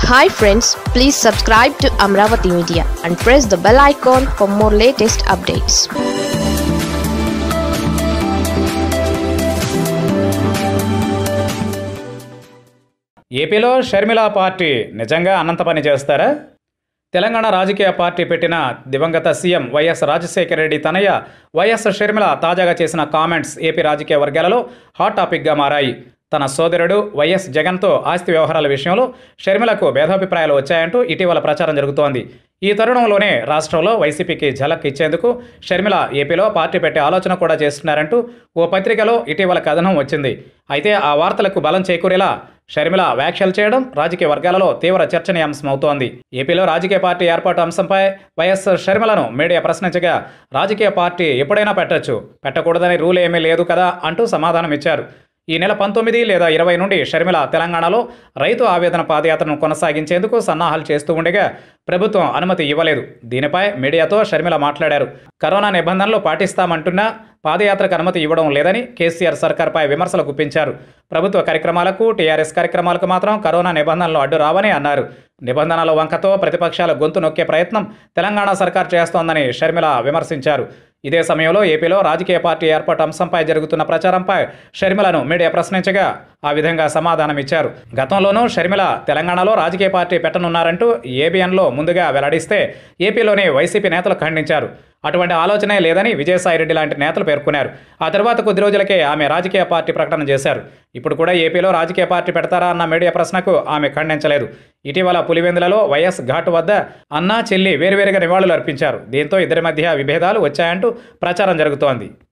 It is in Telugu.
hi friends please subscribe to Amaravati media and press the bell icon for more latest updates ఏపీలో షర్మిల పార్టీ నిజంగా అనంత పని చేస్తారా తెలంగాణ రాజకీయ పార్టీ పెట్టిన దివంగత సీఎం వైఎస్ రాజశేఖర రెడ్డి తనయ్య వైఎస్ షర్మిల తాజాగా చేసిన కామెంట్స్ ఏపీ రాజకీయ వర్గాలలో హాట్ టాపిక్గా మారాయి తన సోదరుడు వైఎస్ జగన్తో ఆస్తి వ్యవహారాల విషయంలో షర్మిలకు భేదాభిప్రాయాలు వచ్చాయంటూ ఇటీవల ప్రచారం జరుగుతోంది ఈ తరుణంలోనే రాష్ట్రంలో వైసీపీకి ఝలక్ ఇచ్చేందుకు షర్మిల ఏపీలో పార్టీ పెట్టే ఆలోచన కూడా చేస్తున్నారంటూ ఓ పత్రికలో ఇటీవల కథనం వచ్చింది అయితే ఆ వార్తలకు బలం చేకూరేలా షర్మిల వ్యాఖ్యలు చేయడం రాజకీయ వర్గాలలో తీవ్ర చర్చనీయాంశమవుతోంది ఏపీలో రాజకీయ పార్టీ ఏర్పాటు అంశంపై వైఎస్ షర్మిలను మీడియా ప్రశ్నించగా రాజకీయ పార్టీ ఎప్పుడైనా పెట్టొచ్చు పెట్టకూడదని రూల్ ఏమీ లేదు కదా అంటూ సమాధానం ఇచ్చారు ఈ నెల పంతొమ్మిది లేదా ఇరవై నుండి షర్మిల తెలంగాణలో రైతు ఆవేదన పాదయాత్రను కొనసాగించేందుకు సన్నాహాలు చేస్తూ ఉండగా ప్రభుత్వం అనుమతి ఇవ్వలేదు దీనిపై మీడియాతో షర్మిల మాట్లాడారు కరోనా నిబంధనలు పాటిస్తామంటున్నా పాదయాత్రకు అనుమతి ఇవ్వడం లేదని కేసీఆర్ సర్కార్పై విమర్శలు గుప్పించారు ప్రభుత్వ కార్యక్రమాలకు టీఆర్ఎస్ కార్యక్రమాలకు మాత్రం కరోనా నిబంధనలు అడ్డు రావని అన్నారు నిబంధనల వంకతో ప్రతిపక్షాల గొంతు నొక్కే ప్రయత్నం తెలంగాణ సర్కార్ చేస్తోందని షర్మిల విమర్శించారు ఇదే సమయంలో ఏపీలో రాజకీయ పార్టీ ఏర్పాటు అంశంపై జరుగుతున్న ప్రచారంపై షర్మిలను మీడియా ప్రశ్నించగా ఆ విధంగా సమాధానం ఇచ్చారు గతంలోనూ షర్మిల తెలంగాణలో రాజకీయ పార్టీ పెట్టనున్నారంటూ ఏబిఎన్లో ముందుగా వెల్లడిస్తే ఏపీలోని వైసీపీ నేతలు ఖండించారు అటువంటి ఆలోచనే లేదని విజయసాయిరెడ్డి లాంటి నేతలు పేర్కొన్నారు ఆ తర్వాత కొద్ది రోజులకే ఆమె రాజకీయ పార్టీ ప్రకటన చేశారు ఇప్పుడు కూడా ఏపీలో రాజకీయ పార్టీ పెడతారా అన్న మీడియా ప్రశ్నకు ఆమె ఖండించలేదు ఇటీవల పులివెందులలో వైఎస్ ఘాట్ వద్ద అన్నా చెల్లి వేరువేరుగా నివాళులు అర్పించారు దీంతో ఇద్దరి మధ్య విభేదాలు వచ్చాయంటూ ప్రచారం జరుగుతోంది